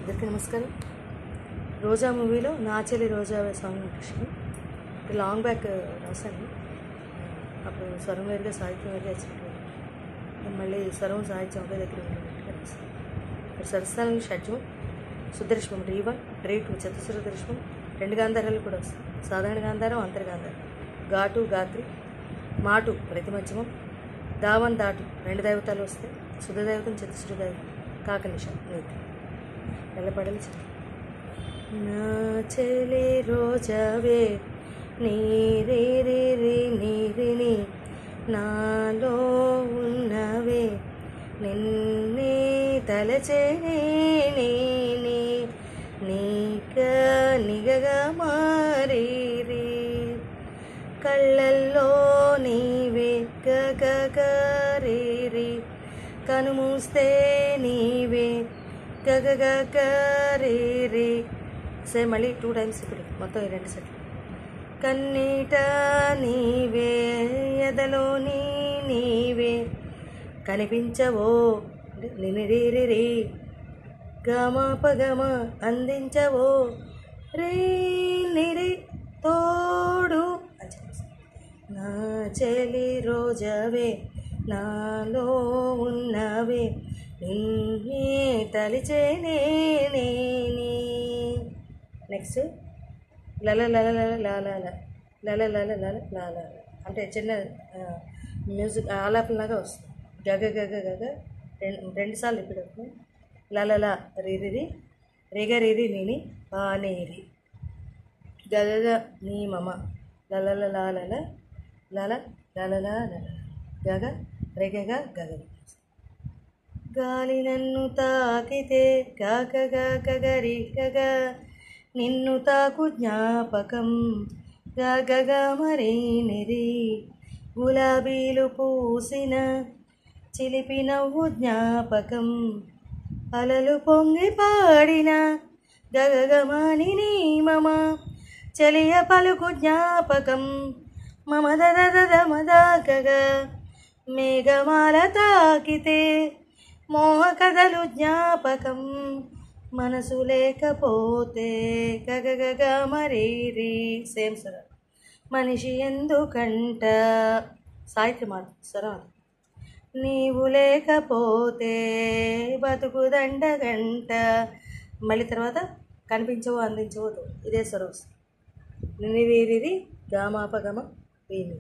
అందరికీ నమస్కారం రోజా మూవీలో నాచెలి Roja song Krishna long back రాశాను అప్పుడు స్వరం వేరుగా సాహిత్యం వేరుగా వచ్చినట్టు మళ్ళీ స్వరం సాహిత్యం ఒకే దగ్గర ఉండేటట్టుగా రాశాను ఇక్కడ సరస్థానం షడ్జం సుదర్శనం రీ వన్ రీ టూ చతుస్ర దర్శనం రెండు గాంధారాలు కూడా వస్తాయి సాధారణ గాంధారం అంతర్గాంధారం ఘాటు గాత్రి మాటు ప్రతి మధ్యమం దావన్ దాటు రెండు దైవతాలు వస్తాయి శుద్ధదైవతం చతుశ్ర దైవం కాకనిష నీతి నిలబడలి నా చెలి రోజవే నీరి రి రి నీరిని నాలో ఉన్నవే నిన్నే తలచేనే నేనే నీక నిగగా మారీరి కళ్ళల్లో నీవే గగగరీరి కనుమూస్తే నీవే గగగరీరి సే మళ్ళీ టూ టైమ్స్ ఇప్పుడు మొత్తం ఈ రెండు సెట్లు కన్నీట నీవే ఎదలోని నీవే కనిపించవో నినిరీరి గమ పగమ అందించవో రే నిరి తోడు అని చెప్పేసి. నా చెలి రోజవే నాలో ఉన్నవే నిన్నే తలిచేనే నేనే నెక్స్ట్ లల లల లల లాల లల లల లల లాల అంటే చిన్న ఆ, మ్యూజిక్ ఆలాపనలాగా వస్తుంది గగ గగ గగ రెండు రెండుసార్లు ఇప్పుడు వస్తుంది లలల రిరిరి రిగ రిరి నిని పానేరి గగగ నీ మమ లలల లాలల లల లలల లల గగ రిగగ గగ గాలి నన్ను తాకితే గగ గగ గరి గగ నిన్ను తాకు జ్ఞాపకం గగగ మరీ నిరి గులాబీలు పూసిన చిలిపి నవ్వు జ్ఞాపకం అలలు పొంగి పాడిన గగగమాని నీ మమ చలియ పలుకు జ్ఞాపకం మమ దద మదా గగ మేఘమాల తాకితే మోహ కథలు జ్ఞాపకం మనసు లేకపోతే గగగగ మరీరి సేమ్ స్వరం మనిషి ఎందుకంట సాహిత్య మాట స్వరం అది. నీవు లేకపోతే బతుకు దండగంట మళ్ళీ తర్వాత కనిపించవు అందించవు ఇదే స్వరం నినిరీరి గామాపగమ వీని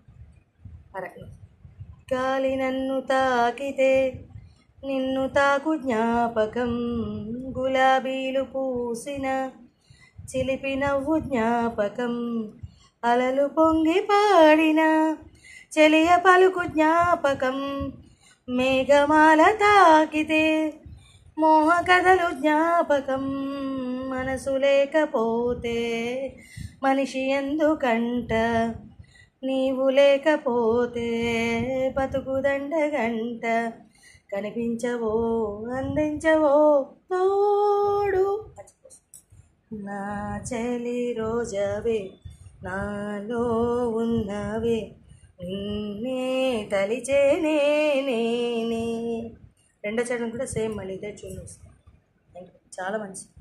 అర గాలి నన్ను తాకితే నిన్ను తాకు జ్ఞాపకం గులాబీలు పూసిన చిలిపి నవ్వు జ్ఞాపకం అలలు పొంగి పాడిన చెలియ పలుకు జ్ఞాపకం మేఘమాల తాకితే మోహ కథలు జ్ఞాపకం మనసు లేకపోతే మనిషి ఎందుకంట నీవు లేకపోతే బతుకు దండగంట కనిపించవో అందించవో తోడు నా చెలి రోజవే నాలో ఉన్నవే నిన్నే తలిచేనే నేనే రెండో చరణం కూడా సేమ్ మళ్ళీ ఇదే చూడండి చాలా మంచిది